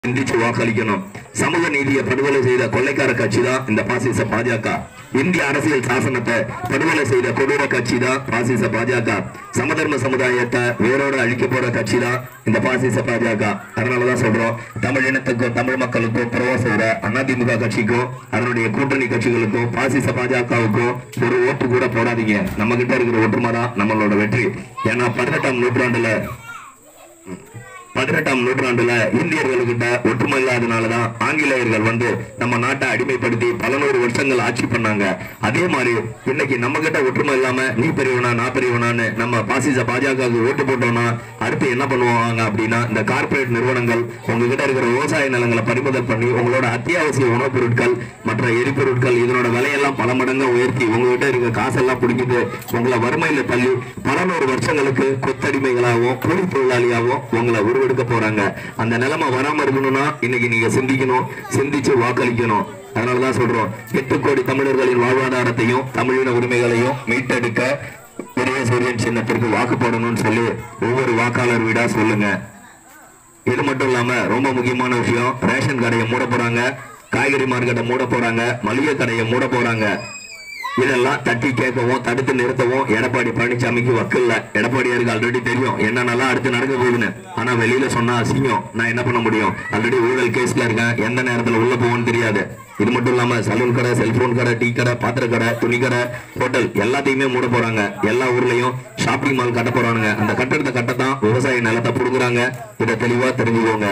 சிந்திச்சு வாக்களிக்கணும் சமூக நீதியை படுகொலை செய்த கொள்ளைக்கார கட்சி தான் இந்த பாசிச பாஜக இந்திய அரசியல் சாசனத்தை படுகொலை செய்த கொடூர கட்சி தான் பாசிச பாஜக சமதர்ம சமுதாயத்தை வேரோட அழிக்க போற கட்சி தான் இந்த பாசிச பாஜக அதனாலதான் சொல்றோம் தமிழ் இனத்துக்கும் தமிழ் மக்களுக்கும் பிரவா செய்யற அதிமுக கட்சிக்கும் அதனுடைய கூட்டணி கட்சிகளுக்கும் பாசிச பாஜகவுக்கும் ஒரு ஓட்டு கூட போடாதீங்க நம்ம கிட்ட இருக்கிற ஒற்றுமை தான் நம்மளோட வெற்றி ஏன்னா பதினெட்டாம் நூற்றாண்டுல பதினெட்டாம் நூற்றாண்டுல இந்தியர்களுக்கிட்ட ஒற்றுமை இல்லாதனாலதான் ஆங்கிலேயர்கள் வந்து நம்ம நாட்டை அடிமைப்படுத்தி பல நூறு வருஷங்கள் ஆட்சி பண்ணாங்க அதே மாதிரி இன்னைக்கு நம்ம கிட்ட ஒற்றுமை இல்லாம நீ பெரியவனா நான் பெரியவனான்னு நம்ம பாசிச பாஜகவுக்கு ஓட்டு போட்டோம்னா அடுத்து என்ன பண்ணுவாங்க அப்படின்னா இந்த கார்ப்பரேட் நிறுவனங்கள் உங்ககிட்ட இருக்கிற விவசாய நிலங்களை பறிமுதல் பண்ணி உங்களோட அத்தியாவசிய உணவுப் பொருட்கள் மற்ற எரிபொருட்கள் இதனோட விலையெல்லாம் பல மடங்கா உயர்த்தி உங்ககிட்ட இருக்கிற காசெல்லாம் பிடிக்கிட்டு உங்களை வறுமையில தள்ளி பல நூறு வருஷங்களுக்கு கொத்தடிமைகளாகவும் கூலி தொழிலாளியாகவும் உங்களை உருவெடுக்க போறாங்க அந்த நிலைமை வராம இருக்கணும்னா இன்னைக்கு நீங்க சிந்திக்கணும் சிந்திச்சு வாக்களிக்கணும் அதனாலதான் சொல்றோம் எட்டு கோடி தமிழர்களின் வாழ்வாதாரத்தையும் தமிழின உரிமைகளையும் மீட்டெடுக்க பெரிய சூரியன் சின்னத்திற்கு வாக்கு போடணும்னு சொல்லி ஒவ்வொரு வாக்காளர் வீடா சொல்லுங்க இது மட்டும் இல்லாம ரொம்ப முக்கியமான விஷயம் ரேஷன் கடையை மூட போறாங்க காய்கறி மார்க்கெட்டை மூட போறாங்க மளிகை கடையை மூட போறாங்க இதெல்லாம் தட்டி கேட்கவும் தடுத்து நிறுத்தவும் எடப்பாடி பழனிசாமிக்கு வக்கில்ல எடப்பாடியாருக்கு ஆல்ரெடி தெரியும் என்னென்னலாம் அடுத்து நடக்க போகுதுன்னு ஆனா வெளியில சொன்னா அசிங்கம் நான் என்ன பண்ண முடியும் ஆல்ரெடி ஊழல் கேஸ்ல இருக்கேன் எந்த நேரத்துல உள்ள போவோன்னு தெரியாது இது மட்டும் இல்லாம சலூன் கடை செல்போன் கடை டீ கடை பாத்திர கடை துணி கடை ஹோட்டல் எல்லாத்தையுமே மூட போறாங்க எல்லா ஊர்லயும் ஷாப்பிங் மால் கட்ட போறானுங்க அந்த கட்டடத்தை கட்டத்தான் விவசாய நிலத்தை புடுங்குறாங்க இதை தெளிவா தெரிஞ்சுக்கோங்க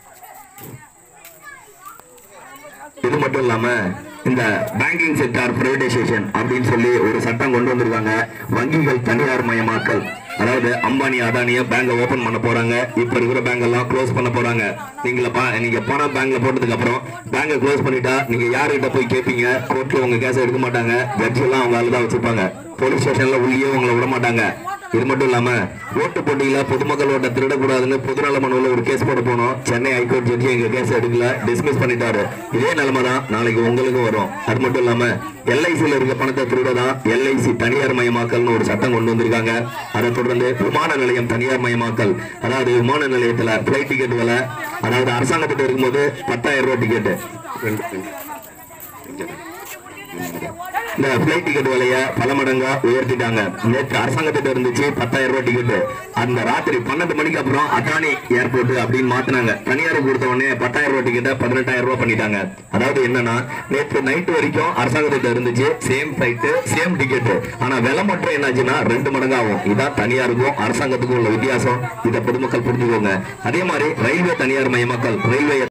இது மட்டும் இல்லாம இந்த பேங்கிங் செக்டார் பிரைவேடைசேஷன் அப்படின்னு சொல்லி ஒரு சட்டம் கொண்டு வந்திருக்காங்க வங்கிகள் தனியார் மயமாக்கல் அதாவது அம்பானி அதானிய பேங்க ஓபன் பண்ண போறாங்க இப்ப இருக்கிற பேங்க் எல்லாம் க்ளோஸ் பண்ண போறாங்க நீங்கள பா- நீங்க பணம் பேங்க்ல போட்டதுக்கு அப்புறம் பேங்கை க்ளோஸ் பண்ணிட்டா நீங்க யாருகிட்ட போய் கேட்பீங்க கோர்ட்ல உங்க கேஸ் எடுக்க மாட்டாங்க ஜட்ஜ் எல்லாம் அவங்க ஆளுதான் வச்சிருப்பாங்க போலீஸ் ஸ்டேஷன்ல உள்ளேயே உங்களை விட மாட்டாங்க இது மட்டும் இல்லாம ஓட்டு போட்டியில பொதுமக்கள் ஓட்ட திருடக்கூடாதுன்னு பொதுநல மனுவில் ஒரு கேஸ் போட போனோம் சென்னை ஹைகோர்ட் ஜட்ஜி எங்க கேஸ் எடுக்கல டிஸ்மிஸ் பண்ணிட்டாரு இதே நிலைமை தான் நாளைக்கு உங்களுக்கும் வரும் அது மட்டும் இல்லாம எல்ஐசியில் இருக்க பணத்தை திருடதான் எல்ஐசி தனியார் மயமாக்கல்னு ஒரு சட்டம் கொண்டு வந்திருக்காங்க அதை தொடர்ந்து விமான நிலையம் தனியார் மயமாக்கல் அதாவது விமான நிலையத்துல பிளைட் டிக்கெட் விலை அதாவது அரசாங்கத்திட்ட இருக்கும்போது பத்தாயிரம் ரூபாய் டிக்கெட் இந்த பிளைட் டிக்கெட் விலைய பல மடங்கா உயர்த்திட்டாங்க நேற்று அரசாங்கத்திட்ட இருந்துச்சு பத்தாயிரம் ரூபாய் டிக்கெட் அந்த ராத்திரி பன்னெண்டு மணிக்கு அப்புறம் அதானி ஏர்போர்ட் அப்படின்னு மாத்தினாங்க தனியாருக்கு கொடுத்த உடனே பத்தாயிரம் ரூபாய் டிக்கெட்டை பதினெட்டாயிரம் ரூபாய் பண்ணிட்டாங்க அதாவது என்னன்னா நேற்று நைட் வரைக்கும் அரசாங்கத்திட்ட இருந்துச்சு சேம் பிளைட் சேம் டிக்கெட் ஆனா விலை மட்டும் என்னாச்சுன்னா ரெண்டு மடங்கு ஆகும் இதான் தனியாருக்கும் அரசாங்கத்துக்கும் உள்ள வித்தியாசம் இதை பொதுமக்கள் புரிஞ்சுக்கோங்க அதே மாதிரி ரயில்வே தனியார் மயமாக்கல் ரயில்வே